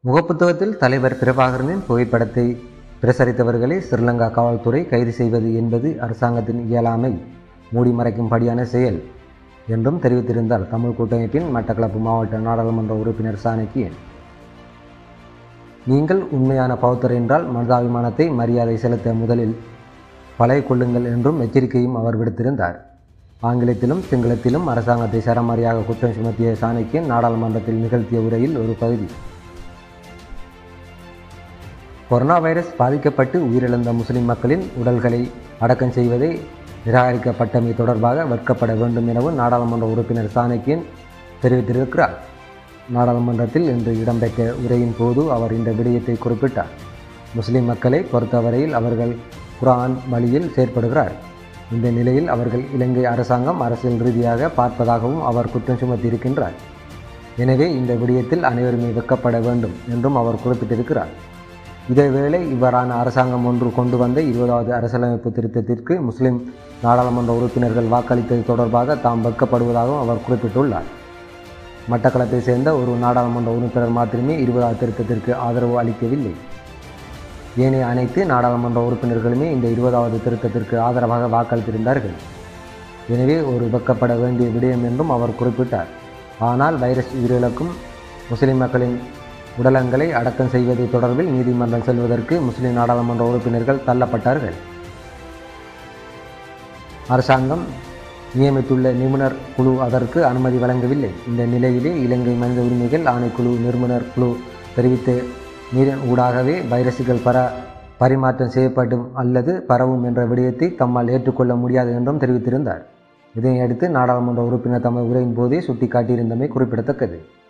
முகப்புத்தகத்தில் தலைவர் பிரபாகரனின் புகைப்படத்தை பிரசரித்தவர்களை ஸ்ரீலங்கா காவல்துறை கைது செய்வது என்பது அரசாங்கத்தின் இயலாமை மூடி மறைக்கும்படியான செயல் என்றும் தெரிவித்திருந்தார் தமிழ் கூட்டமைப்பின் மட்டக்களப்பு மாவட்ட நாடாளுமன்ற உறுப்பினர் சாணக்கியன் நீங்கள் உண்மையான பௌத்தர் என்றால் மனிதாபிமானத்தை மரியாதை செலுத்த முதலில் பழைய கொள்ளுங்கள் என்றும் எச்சரிக்கையும் அவர் விடுத்திருந்தார் ஆங்கிலத்திலும் சிங்களத்திலும் அரசாங்கத்தை சரமாரியாக குற்றம் சுமத்திய சாணக்கியன் நாடாளுமன்றத்தில் நிகழ்த்திய உரையில் ஒரு பகுதி கொரோனா வைரஸ் பாதிக்கப்பட்டு உயிரிழந்த முஸ்லிம் மக்களின் உடல்களை அடக்கம் செய்வதை நிராகரிக்கப்பட்டமை தொடர்பாக வெட்கப்பட வேண்டும் எனவும் நாடாளுமன்ற உறுப்பினர் சாணக்கியன் தெரிவித்திருக்கிறார் நாடாளுமன்றத்தில் இன்று இடம்பெற்ற உரையின் போது அவர் இந்த விடயத்தை குறிப்பிட்டார் முஸ்லிம் மக்களை பொறுத்தவரையில் அவர்கள் குரான் வழியில் செயற்படுகிறார் இந்த நிலையில் அவர்கள் இலங்கை அரசாங்கம் அரசியல் ரீதியாக பார்ப்பதாகவும் அவர் குற்றம் சுமத்தியிருக்கின்றார் எனவே இந்த விடயத்தில் அனைவருமே வெக்கப்பட வேண்டும் என்றும் அவர் குறிப்பிட்டிருக்கிறார் இதேவேளை இவ்வாறான அரசாங்கம் ஒன்று கொண்டு வந்த இருபதாவது அரசியலமைப்பு திருத்தத்திற்கு முஸ்லிம் நாடாளுமன்ற உறுப்பினர்கள் வாக்களித்தது தொடர்பாக தாம் வெட்கப்படுவதாகவும் அவர் குறிப்பிட்டுள்ளார் மட்டக்களப்பை சேர்ந்த ஒரு நாடாளுமன்ற உறுப்பினர் மாத்திரமே இருபதாவது திருத்தத்திற்கு ஆதரவு அளிக்கவில்லை ஏனைய அனைத்து நாடாளுமன்ற உறுப்பினர்களுமே இந்த இருபதாவது திருத்தத்திற்கு ஆதரவாக வாக்களித்திருந்தார்கள் எனவே ஒரு வெக்கப்பட வேண்டிய விடயம் என்றும் அவர் குறிப்பிட்டார் ஆனால் வைரஸ் உயிரிழக்கும் முஸ்லிம் மக்களின் உடலங்களை அடக்கம் செய்வது தொடர்பில் நீதிமன்றம் செல்வதற்கு முஸ்லிம் நாடாளுமன்ற உறுப்பினர்கள் தள்ளப்பட்டார்கள் அரசாங்கம் நியமித்துள்ள நிபுணர் குழு அதற்கு அனுமதி வழங்கவில்லை இந்த நிலையிலே இலங்கை மனித உரிமைகள் ஆணைக்குழு நிறுவனர் குழு தெரிவித்த நீரின் ஊடாகவே வைரசுகள் பர பரிமாற்றம் செய்யப்படும் அல்லது பரவும் என்ற விடயத்தை தம்மால் ஏற்றுக்கொள்ள முடியாது என்றும் தெரிவித்திருந்தார் இதனையடுத்து நாடாளுமன்ற உறுப்பினர் தமது உரையின் போதே சுட்டிக்காட்டியிருந்தமை குறிப்பிடத்தக்கது